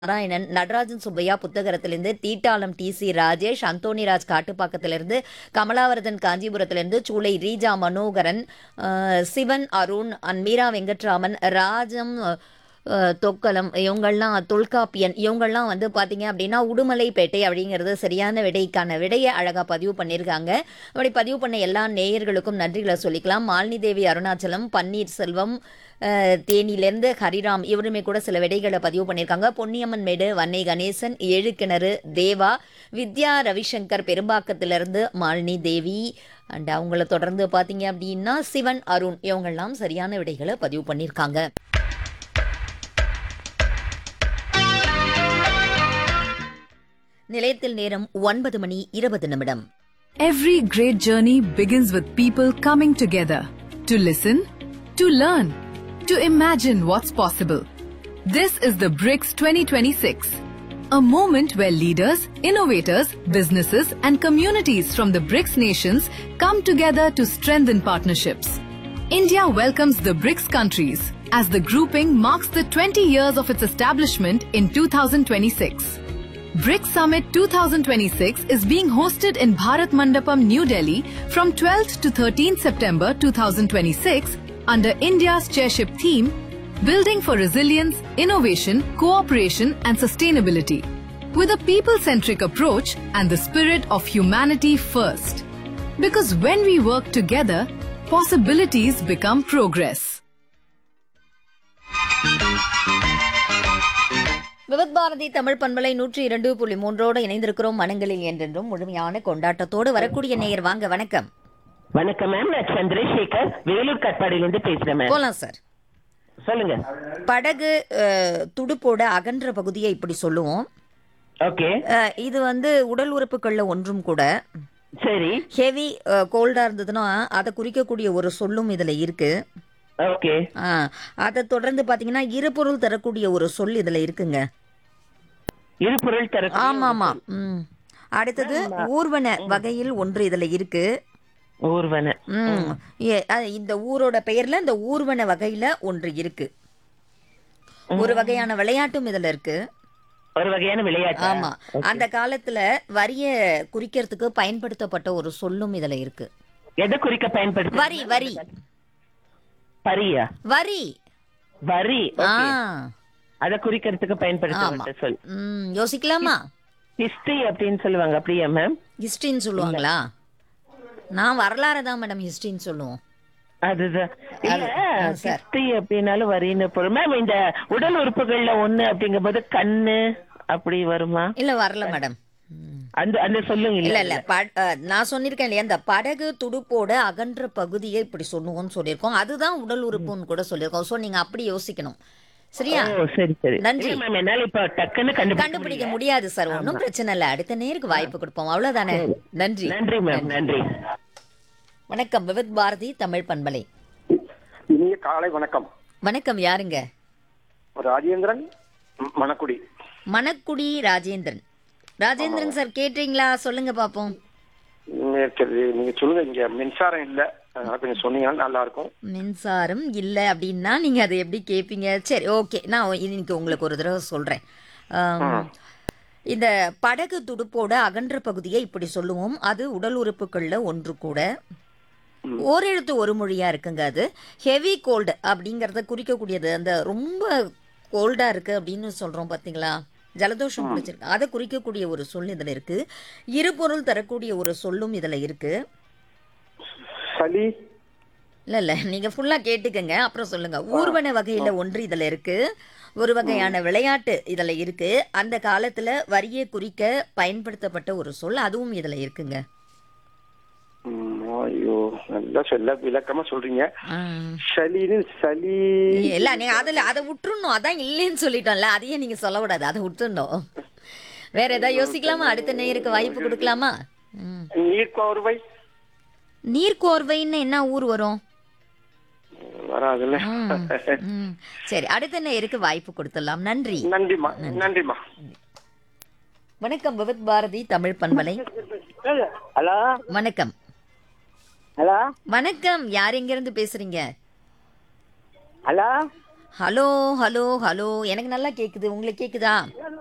நாராயணன் நடராஜன் சுப்பையா புத்தகரத்திலிருந்து Theettalam T C Rajesh Anthonyraj காட்டுப்பாக்கத்திலிருந்து கமலாவரதன் காஞ்சிபுரத்திலிருந்து சூளை ரீஜா மனோகரன் அஹ், சிவன் அருண் அண்ட் மீரா வெங்கட்ராமன் ராஜம் அஹ், தொக்கலம் இவங்கள்லாம் தொல்காப்பியன் இவங்கள்லாம் வந்து பார்த்தீங்க அப்படின்னா உடுமலைப்பேட்டை அப்படிங்கிறது சரியான விடைக்கான விடையை அழகாக பதிவு பண்ணியிருக்காங்க அப்படி பதிவு பண்ண எல்லா நேயர்களுக்கும் நன்றிகளை சொல்லிக்கலாம் மாலினி தேவி அருணாச்சலம் பன்னீர்செல்வம் அஹ், தேனியிலேருந்து ஹரிராம் இவருமே கூட சில விடைகளை பதிவு பண்ணியிருக்காங்க பொன்னியம்மன் மேடு வன்னை கணேசன் ஏழு கிணறு தேவா வித்யா ரவிசங்கர் பெரும்பாக்கத்திலிருந்து மாலினி தேவி அண்ட் அவங்கள தொடர்ந்து பார்த்தீங்க அப்படின்னா சிவன் அருண் இவங்கெல்லாம் சரியான விடைகளை பதிவு பண்ணியிருக்காங்க நிலையத்தில் நேரம் ஒன்பது மணி இருபது நிமிடம் Every great journey begins with people coming together to listen, to learn, to imagine what's possible. This is the BRICS 2026, a moment where leaders, innovators, businesses, and communities from the BRICS nations come together to strengthen partnerships. India welcomes the BRICS countries as the grouping marks the 20 years of its establishment in 2026. BRICS Summit 2026 is being hosted in Bharat Mandapam, New Delhi from 12th to 13th September 2026 under India's chairship theme Building for Resilience, Innovation, Cooperation and Sustainability with a people-centric approach and the spirit of humanity first. Because when we work together, possibilities become progress. விவத் பாரதி தமிழ் பண்பலை நூற்றி இரண்டு புள்ளி மூன்றோடு இணைந்திருக்கிறோம் மனங்களில் என்றென்றும் முழுமையான கொண்டாட்டத்தோடு வரக்கூடிய நேயர் வாங்க வணக்கம் வணக்கம் மேம் நான் சந்திரசேகர் வேலூர் கட்பாடியிலிருந்து பேசுறேன் மேம் போலாம் சார் சொல்லுங்க படகு அஹ், துடுப்போட அகன்ற பகுதியை இப்படி சொல்லுவோம் ஓகே அஹ், இது வந்து உடல் உறுப்புகள்ல ஒன்றும் கூட சரி ஹெவி கோல்டா இருந்ததுன்னா அதை குறிக்கக்கூடிய ஒரு சொல்லும் இதுல இருக்கு ஓகே ஆஹ், அதை தொடர்ந்து பாத்தீங்கன்னா இருபொருள் தரக்கூடிய ஒரு சொல் இதுல இருக்குங்க இரு பொருள் தர ஆமா ஆமா ம் அடுத்தது ஊர்வன வகையில் ஒன்று இதுல இருக்கு ஊர்வன ம் ஏ- அஹ், இந்த ஊரோட பெயர்ல இந்த ஊர்வன வகையில ஒன்று இருக்கு ஒரு வகையான விளையாட்டும் இதுல இருக்கு ஒரு வகையான விளையாட்டு ஆமா அந்த காலத்துல வரிய குறிக்கிறதுக்கு பயன்படுத்தப்பட்ட ஒரு சொல்லும் இதுல இருக்கு எதை குறிக்க பயன்படுத்த வரி வரி பரியா வரி வரி ஆ அத குறிக்கிறதுக்கு பயன்படுத்தப்பட்ட சொல் ம் யோசிக்கலாமா ஹிஸ்டரி அப்படின்னு சொல்லுவாங்க அப்படியா மேம் ஹிஸ்டரின்னு சொல்லுவாங்களா நான் வரலாறு தான் மேடம் ஹிஸ்டரின்னு சொல்லுவோம் அதுதான் இல்ல ஆ, சார். ஹிஸ்டரி அப்படின்னாலும் வரின்னு பொருள் மேம் இந்த உடல் உறுப்புகள்ல ஒண்ணு அப்படிங்கும்போது கண்ணு அப்படி வருமா இல்ல வரல மேடம் அந்த அந்த சொல்லுங்க இல்ல இல்ல இல்ல ப- அஹ், நான் சொல்லியிருக்கேன் இல்லையா இந்த படகு துடுப்போட அகன்ற பகுதியை இப்படி சொல்லுவோம்னு சொல்லியிருக்கோம் அதுதான் உடல் உறுப்புன்னு கூட சொல்லியிருக்கோம் சோ நீங்க அப்படி யோசிக்கணும் சரியா ஓ சரி சரி நன்றி. இல்ல மேம் என்னால இப்ப டக்குன்னு கண்டுபிடிக்க கண்டுபிடிக்க முடியாது சார் ஒன்றும் பிரச்சனை இல்ல அடுத்த நேருக்கு வாய்ப்பு கொடுப்போம் அவ்வளவுதானே நன்றி நன்றி மேம் நன்றி வணக்கம் விவித் பாரதி தமிழ் பண்பலை இனிய காலை வணக்கம் வணக்கம் யாருங்க ராஜேந்திரன் ம், மணக்குடி மணக்குடி ராஜேந்திரன் ராஜேந்திரன் சார் கேட்டீங்களா சொல்லுங்க பாப்போம் ம், இருக்குது. நீங்க சொல்லுங்க இங்க மின்சாரம் இல்ல அதனால கொஞ்சம் சொன்னீங்கன்னா நல்லா இருக்கும் மின்சாரம் இல்ல அப்படின்னா நீங்க அதை எப்படி கேட்பீங்க சரி ஓகே நான் இன்னைக்கு உங்களுக்கு ஒரு தடவை சொல்றேன் ஆம், இந்த படகு துடுப்போட அகன்ற பகுதியை இப்படி சொல்லுவோம் அது உடல் உறுப்புகள்ல ஒன்று கூட ஓரெழுத்து ஒரு மொழியா இருக்குங்க அது ஹெவி கோல்டு அப்படிங்கறத குறிக்கக்கூடியது அந்த ரொம்ப கோல்டா இருக்கு அப்படின்னு சொல்றோம் பாத்தீங்களா ஜலதோஷம் பிடிச்சிருக்கு அதை குறிக்கக்கூடிய ஒரு சொல் இதுல இருக்கு இருபொருள் தரக்கூடிய ஒரு சொல்லும் இதுல இருக்கு சளி இல்ல இல்ல நீங்க ஃபுல்லா கேட்டுக்கங்க அப்புறம் சொல்லுங்க ஊர்வன வகையில ஒன்று இதுல இருக்கு ஒரு வகையான விளையாட்டு இதுல இருக்கு அந்த காலத்துல வரியை குறிக்க பயன்படுத்தப்பட்ட ஒரு சொல் அதுவும் இதுல இருக்குங்க ம், ஐயோ நல்லா சொல்ல விளக்கமா சொல்றீங்க ஆ. சளின்னு சளி இல்ல நீங்க அதுல அதை விட்டுறணும் அதான் இல்லைன்னு சொல்லிட்டோம்ல அதையே நீங்க சொல்லக்கூடாது அதை விட்டுறணும் வேற ஏதாவது யோசிக்கலாமா அடுத்த நேயருக்கு வாய்ப்பு கொடுக்கலாமா ம். நீர் கோர்வை நீர்க்கோர்வைன்னு என்ன ஊர் வரும் வராதுல்ல ம். ம். சரி அடுத்த நேயருக்கு வாய்ப்பு கொடுத்துடலாம் நன்றி நன்றிமா நன்றிமா வணக்கம் விவித் பாரதி தமிழ் பண்பலை ஹலோ வணக்கம் ஹலோ வணக்கம் யார் எங்க இருந்து பேசுறீங்க ஹலோ ஹலோ ஹலோ ஹலோ எனக்கு நல்லா கேக்குது உங்களுக்கு கேக்குதா